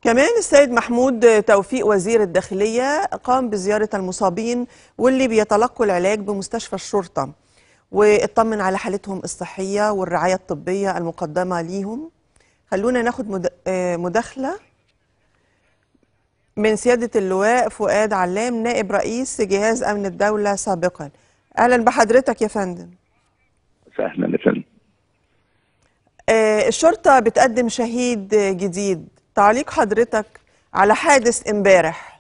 كمان السيد محمود توفيق وزير الداخلية قام بزيارة المصابين واللي بيتلقوا العلاج بمستشفى الشرطة واطمن على حالتهم الصحية والرعاية الطبية المقدمة ليهم خلونا ناخد مد- آه، مداخلة من سيادة اللواء فؤاد علام نائب رئيس جهاز أمن الدولة سابقا أهلا بحضرتك يا فندم اهلا يا فندم آه، الشرطة بتقدم شهيد جديد تعليق حضرتك على حادث امبارح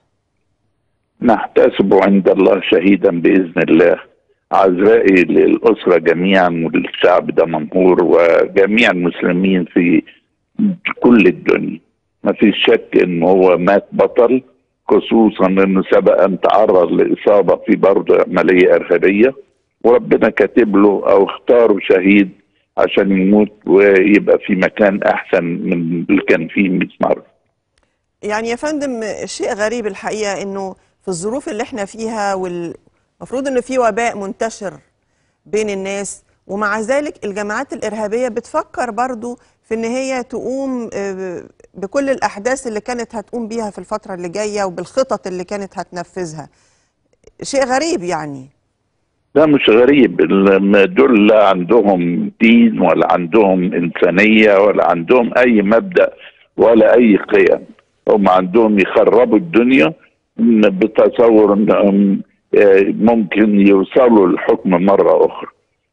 نحتسب عند الله شهيدا باذن الله عزائي للاسره جميعا وللشعب ده منهور وجميع المسلمين في كل الدنيا ما فيش شك ان هو مات بطل خصوصا انه سبق ان تعرض لاصابه في برضه عمليه ارهابيه وربنا كاتب له او اختاره شهيد عشان يموت ويبقى في مكان احسن من اللي كان فيه 100 مره يعني يا فندم شيء غريب الحقيقة انه في الظروف اللي احنا فيها والمفروض انه في وباء منتشر بين الناس ومع ذلك الجماعات الإرهابية بتفكر برضو في ان هي تقوم آه، بكل الأحداث اللي كانت هتقوم بيها في الفترة اللي جاية وبالخطط اللي كانت هتنفذها شيء غريب يعني ده مش غريب ال- دول لا عندهم دين ولا عندهم إنسانية ولا عندهم أي مبدأ ولا أي قيم هم عندهم يخربوا الدنيا إن بتصور أنهم آه، ممكن يوصلوا للحكم مرة أخرى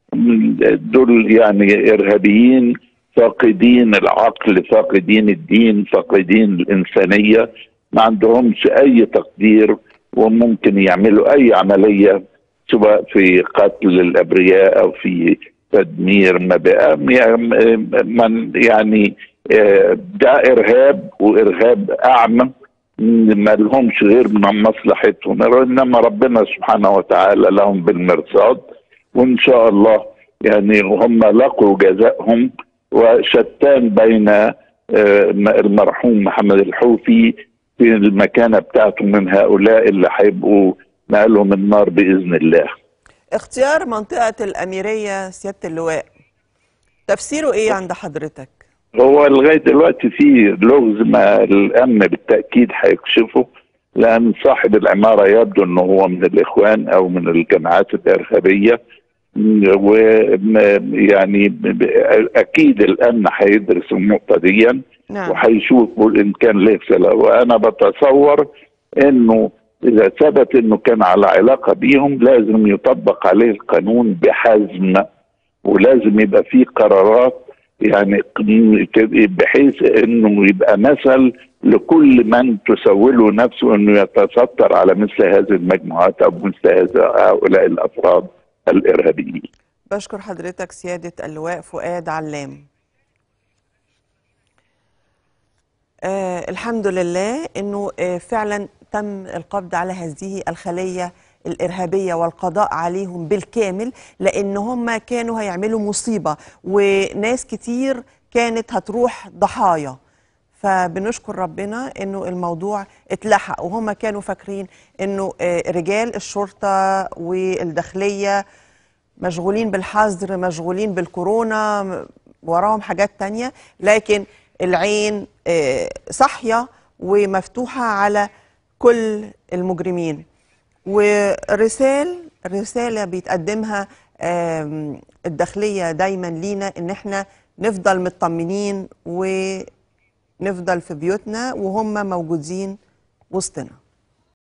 دول يعني إرهابيين فاقدين العقل فاقدين الدين فاقدين الإنسانية ما عندهمش أي تقدير وممكن يعملوا أي عملية سواء في قتل الابرياء او في تدمير مبيئة من يعني آه، ده ارهاب وارهاب اعمى ما لهمش غير من مصلحتهم انما ربنا سبحانه وتعالى لهم بالمرصاد وان شاء الله يعني هم لقوا جزائهم وشتان بين آه، المرحوم محمد الحوفي في المكانه بتاعته من هؤلاء اللي هيبقوا نقلهم النار باذن الله. اختيار منطقة الأميرية سيادة اللواء تفسيره ايه عند حضرتك؟ هو لغايه دلوقتي في لغز ما الامن بالتاكيد هيكشفه لان صاحب العماره يبدو انه هو من الاخوان او من الجماعات الارهابيه ويعني اكيد الامن هيدرس النقطه دي نعم وهيشوفوا ان كان له صله وانا بتصور انه اذا ثبت انه كان على علاقه بيهم لازم يطبق عليه القانون بحزم ولازم يبقى فيه قرارات يعني بحيث انه يبقى مثل لكل من تسوله نفسه انه يتستر على مثل هذه المجموعات او مثل هذا هؤلاء الافراد الارهابيين. بشكر حضرتك سيادة اللواء فؤاد علام آه الحمد لله انه آه فعلا تم القبض على هذه الخلية الإرهابية والقضاء عليهم بالكامل لأن هم كانوا هيعملوا مصيبة وناس كتير كانت هتروح ضحايا فبنشكر ربنا انه الموضوع اتلحق وهم كانوا فاكرين انه آه، رجال الشرطة والداخلية مشغولين بالحظر مشغولين بالكورونا م- وراهم حاجات تانية لكن العين آه، صاحية ومفتوحة على كل المجرمين ورسال رسالة بيتقدمها آم، الداخلية دايما لينا ان احنا نفضل مطمنين ونفضل في بيوتنا وهم موجودين وسطنا